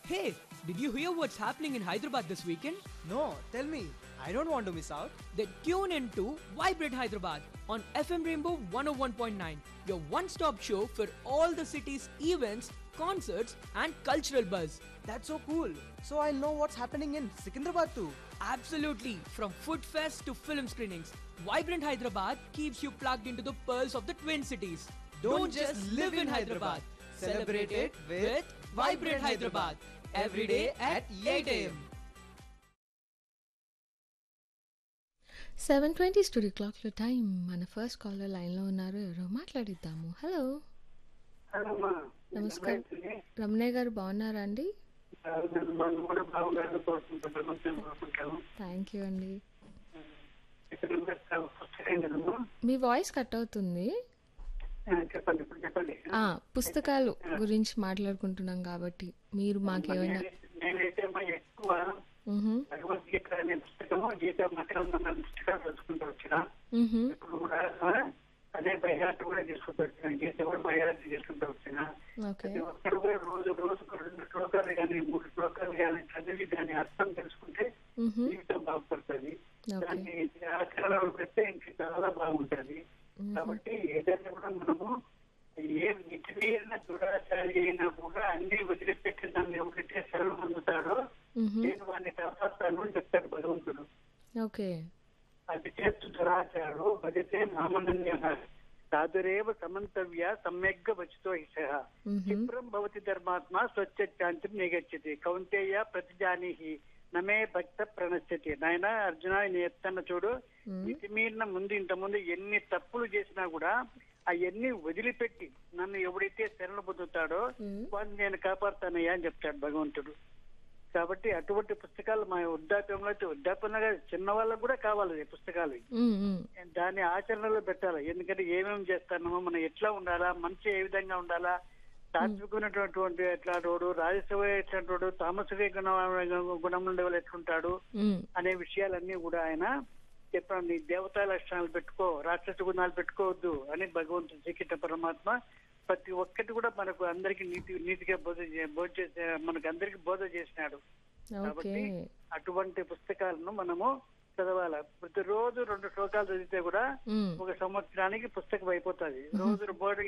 Hey, did you hear what's happening in Hyderabad this weekend? No, tell me. I don't want to miss out. Then tune in to Vibrate Hyderabad on FM Rainbow 101.9, your one stop show for all the city's events, concerts, and cultural buzz. That's so cool. So I'll know what's happening in Secunderabad too. Absolutely, from food fest to film screenings, Vibrant Hyderabad keeps you plugged into the pearls of the Twin Cities. Don't just live in Hyderabad. Celebrate it with Vibrant Hyderabad. Every day at 8 a.m. Seven twenty studio క్లాక్లో time మన first caller లైన్లో ఉన్నారు ఎవరో మాట్లాడిద్దాము hello అమ్మా నమస్కారం రమణయ్య గారు బాగున్నారా అండి మనం కూడా బాగుండాలని కోరుకుంటున్నాం కోరుకుంటాము థ్యాంక్ యూ అండి ఇక్కడ ఉన్న పుస్తకం కదమ్మా మీ వాయిస్ కట్ అవుతుంది ఆ, చెప్పండి ఇప్పుడు చెప్పండి ఆ, పుస్తకాలు గురించి మాట్లాడుకుంటున్నాం కాబట్టి మీరు మాకేమైనా నేనే- నేనైతే అమ్మా ఎక్కువ మ్హూ, భగవద్గీత అనే పుస్తకము గీత మతం అన్న పుస్తకాలు చదువుకుంటూ వచ్చిన మ్హూ, ఇప్పుడు కూడా ఆ, అదే బయట కూడా తీసుకుంటూ వచ్చిన గీత కూడా బయట తీసుకుంటూ వచ్చిన ఓకే ప్రతి ఒక్కరు కూడా రోజు రోజుకు రెండు శ్లోకాలు కానీ మూడు శ్లోకాలు కానీ చదివి దాని అర్థం తెలుసుకుంటే మ్హూ, జీవితం బాగుపడుతుంది ఓకే దాన్ని ఆచరణలో పెడితే ఇంకా చాలా బాగుంటది కాబట్టి ఏదైనా కూడా మనము ఏ మితిమీరిన దురాచారి అయినా కూడా అన్ని వదిలిపెట్టి దాన్ని ఎవరైతే సెలవు పొందుతాడో మ్హూ, నేను వాడిని కాపాడుతాను అని చెప్తాడు భగవంతుడు ఓకే అది చేస్తు దురాచారు భజతే నామనన్య సాధురేవ సమంతవ్య సమ్యగ్గా వచితో హిష మ్హూ, క్షిప్రం భవతి ధర్మాత్మ స్వచ్ఛాంతిం నిగచ్చతి కౌంతేయ ప్రతిజానీహి నమే భక్త ప్రణశ్యతి నాయన అర్జున నేను చెప్తాను చూడు మ్, మితిమీరిన ముందు ఇంత ముందు ఎన్ని తప్పులు చేసినా కూడా అవన్నీ వదిలిపెట్టి నన్ను ఎవడైతే శరణ పొందుతాడో మ్, వాడిని నేను కాపాడుతానయ్యా అని చెప్తాడు భగవంతుడు కాబట్టి అటువంటి పుస్తకాలు మా వృద్ధాప్యంలో అయితే వృద్ధాప్యంలో కాదు, చిన్న వాళ్ళకు కూడా కావాలి ఈ పుస్తకాలు మ్, మ్, దాన్ని ఆచరణలో పెట్టాలి ఎందుకంటే ఏమేమి చేస్తున్నామో మనం ఎట్లా ఉండాలా మంచి ఏ విధంగా ఉండాలా సాత్వికమైనటువంటి ఎట్లాంటి రాజసభ ఎట్లాంటి తామసిక గుణ గుణం ఉండే వాళ్ళు ఎట్లుంటాడు మ్, అనే విషయాలన్నీ కూడా ఆయన చెప్పాను నీ దేవతా లక్షణాలు పెట్టుకో రాక్షస గుణాలు పెట్టుకోవద్దు అని భగవంతుడు శ్రీకృష్ణ పరమాత్మ ప్రతి ఒక్కటి కూడా మనకు అందరికి నీతి నీతిగా బోధ చే- బోధ చేసే మనకు అందరికి బోధ చేసినాడు ఓకే కాబట్టి అటువంటి పుస్తకాలను మనము చదవాలి ప్రతిరోజు రెండు శ్లోకాలు చదివితే కూడా మ్, ఒక సంవత్సరానికి పుస్తకం అయిపోతుంది రోజు బోర్డు